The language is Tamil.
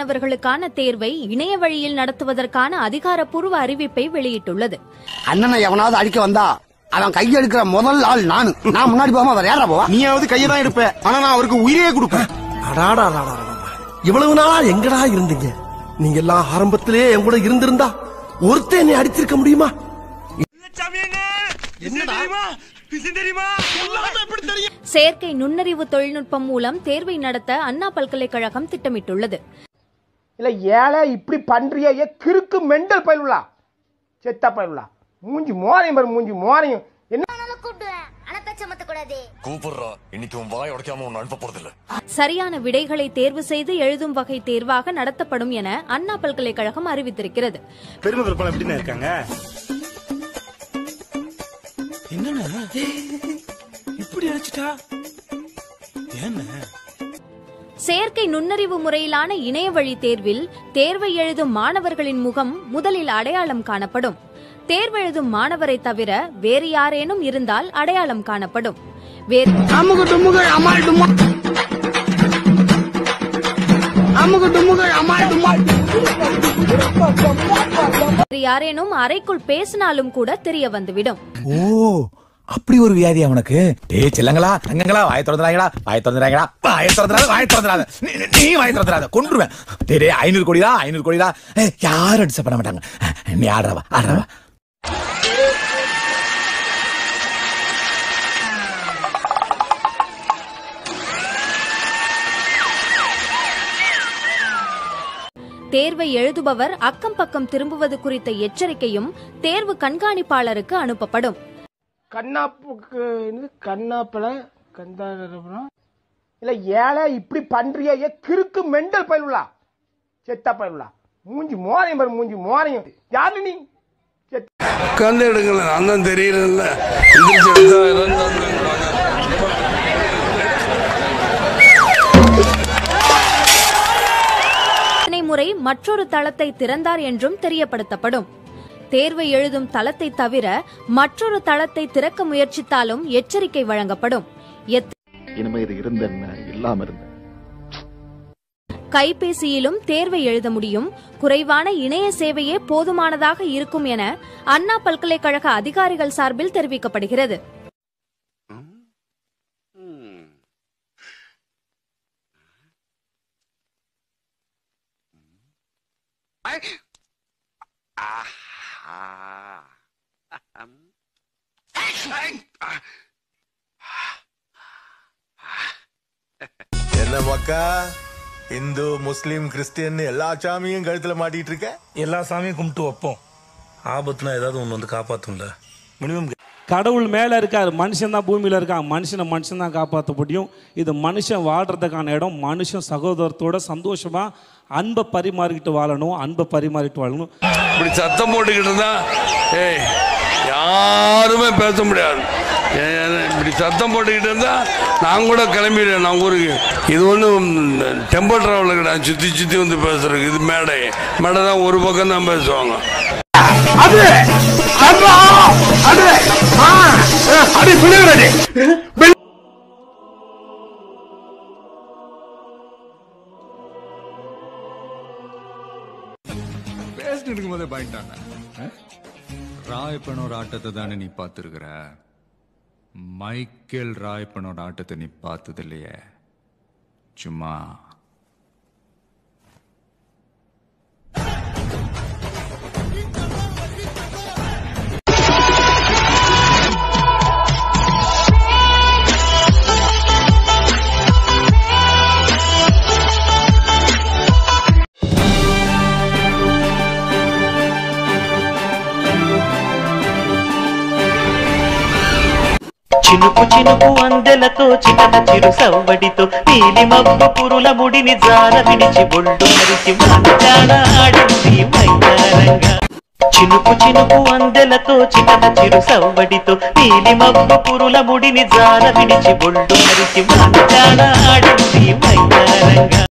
மாணவர்களுக்கான தேர்வை இணைய வழியில் நடத்துவதற்கான அதிகாரப்பூர்வ அறிவிப்பை வெளியிட்டுள்ளது அண்ணனை எவனாவது அடிக்க வந்தா அவன் கையெடுக்கிற முதல் ஆள் நானு நான் முன்னாடி போகாம வேற யாரா போவா நீயாவது கையை தான் எடுப்ப ஆனா நான் அவருக்கு உயிரையே கொடுப்பேன் அடாடா இவ்வளவு நாளா எங்கடா இருந்தீங்க நீங்க எல்லாம் ஆரம்பத்திலே என் கூட இருந்திருந்தா ஒருத்தன் என்னை அடிச்சிருக்க முடியுமா செயற்கை நுண்ணறிவு தொழில்நுட்பம் மூலம் தேர்வை நடத்த அண்ணா பல்கலைக்கழகம் திட்டமிட்டுள்ளது இல்ல ஏழை இப்படி பண்றியே ஏ கிறுக்கு மெண்டல் பயிலுலா செத்த பயிலுலா மூஞ்சி மோரையும் பாரு மூஞ்சி மோரையும் என்ன கூப்பிடுவேன் ஆனா பேச்ச மத்த கூடாது கூப்பிடுறா இன்னைக்கு உன் வாய் உடைக்காம உன்னை அனுப்ப போறதில்ல சரியான விடைகளை தேர்வு செய்து எழுதும் வகை தேர்வாக நடத்தப்படும் என அண்ணா பல்கலைக்கழகம் அறிவித்திருக்கிறது பெருமை விற்பனை எப்படின்னு இருக்காங்க என்னண்ணா இப்படி அடிச்சிட்டா என்ன செயற்கை நுண்ணறிவு முறையிலான இணைய வழி தேர்வில் தேர்வை எழுதும் மாணவர்களின் முகம் முதலில் அடையாளம் காணப்படும் தேர்வெழுதும் மாணவரை தவிர வேறு யாரேனும் இருந்தால் அடையாளம் காணப்படும் வேறு அமுகு டுமுகு அமால் டுமா அமுகு டுமுகு அமால் டுமா வேறு யாரேனும் அறைக்குள் பேசினாலும் கூட தெரிய வந்துவிடும் ஓ அப்படி ஒரு வியாதி அவனுக்கு டேய் செல்லங்களா தங்கங்களா வாய திறந்துறாங்கடா வாய திறந்துறாங்கடா வாய திறந்துறாத வாய திறந்துறாத நீ- நீ- நீ வாய திறந்துறாத கொன்றுவேன் டேய் டேய் ஐநூறு கோடிடா ஐநூறு கோடிடா ஏய், யாரும் அடிச்ச பண்ண மாட்டாங்க நீ ஆடுறவா ஆடுறவா தேர்வை எழுதுபவர் அக்கம் பக்கம் திரும்புவது குறித்த எச்சரிக்கையும் தேர்வு கண்காணிப்பாளருக்கு அனுப்பப்படும் கண்ணாப்புக்கு என்னது? கண்ணாப்பல கந்தாரபுரம் இல்ல ஏழை இப்படி பண்றியே ஏ கிறுக்கு மெண்டல் பயிலுலா செத்த பயிலுலா மூஞ்சி மோரையும் பாரு மூஞ்சி மோரையும் யாரு நீ உட்கார்ந்து எடுக்கல நான் தான் தெரியல எத்தனை முறை மற்றொரு தளத்தை திறந்தார் என்றும் தெரியப்படுத்தப்படும் தேர்வை எழுதும் தளத்தை தவிர மற்றொரு தளத்தை திறக்க முயற்சித்தாலும் எச்சரிக்கை வழங்கப்படும் எத்- இனிமே இது இருந்த என்ன இல்லாம இருந்த கைபேசியிலும் தேர்வை எழுத முடியும் குறைவான இணைய சேவையே போதுமானதாக இருக்கும் என அண்ணா பல்கலைக்கழக அதிகாரிகள் சார்பில் தெரிவிக்கப்படுகிறது என்ன மக்கா இந்து முஸ்லீம் கிறிஸ்டியன் எல்லா சாமியும் கழுத்துல மாட்டிட்டு இருக்க எல்லா சாமியும் கும்பிட்டு வைப்போம் ஆபத்துனா ஏதாவது ஒன்று வந்து காப்பாத்தும்ல மினிமம் கடவுள் மேலே இருக்கார் மனுஷன் தான் பூமியில் இருக்கான் மனுஷனை மனுஷன் தான் காப்பாற்ற முடியும் இது மனுஷன் வாழ்கிறதுக்கான இடம் மனுஷன் சகோதரத்தோட சந்தோஷமாக அன்பை பரிமாறிக்கிட்டு வாழணும் அன்பை பரிமாறிட்டு வாழணும் இப்படி சத்தம் போட்டுக்கிட்டு இருந்தா ஏய் யாருமே பேச முடியாது ஏன், இப்படி சத்தம் போட்டுக்கிட்டு இருந்தா நான் கூட கிளம்பிடுவேன் நான் ஊருக்கு இது ஒன்றும் டெம்போ டிராவலர் கிடையாது சுற்றி சுற்றி வந்து பேசுறதுக்கு இது மேடை மேடை தான் ஒரு பக்கம் தான் பேசுவாங்க அது அப்பா அது ஆ அது பிள்ளைகிறது பேசிட்டு இருக்கும் போதே பாயிண்டாங்க ராயப்பனோட ஆட்டத்தை தானே நீ பார்த்துருக்குற மைக்கேல் ராயப்பனோட ஆட்டத்தை நீ பார்த்தது இல்லையே சும்மா చినుకు చినుకు అందెలతో చిటక చిరు సవ్వడితో నీలి మబ్బు పురుల ముడిని జార విడిచి ఒళ్ళు మరిచి మాట్లాడ ఆడింది మైదానంగా చినుకు చినుకు అందెలతో చిటక చిరు సవ్వడితో నీలి మబ్బు పురుల ముడిని జార విడిచి ఒళ్ళు మరిచి మాట్లాడ ఆడింది మైదానంగా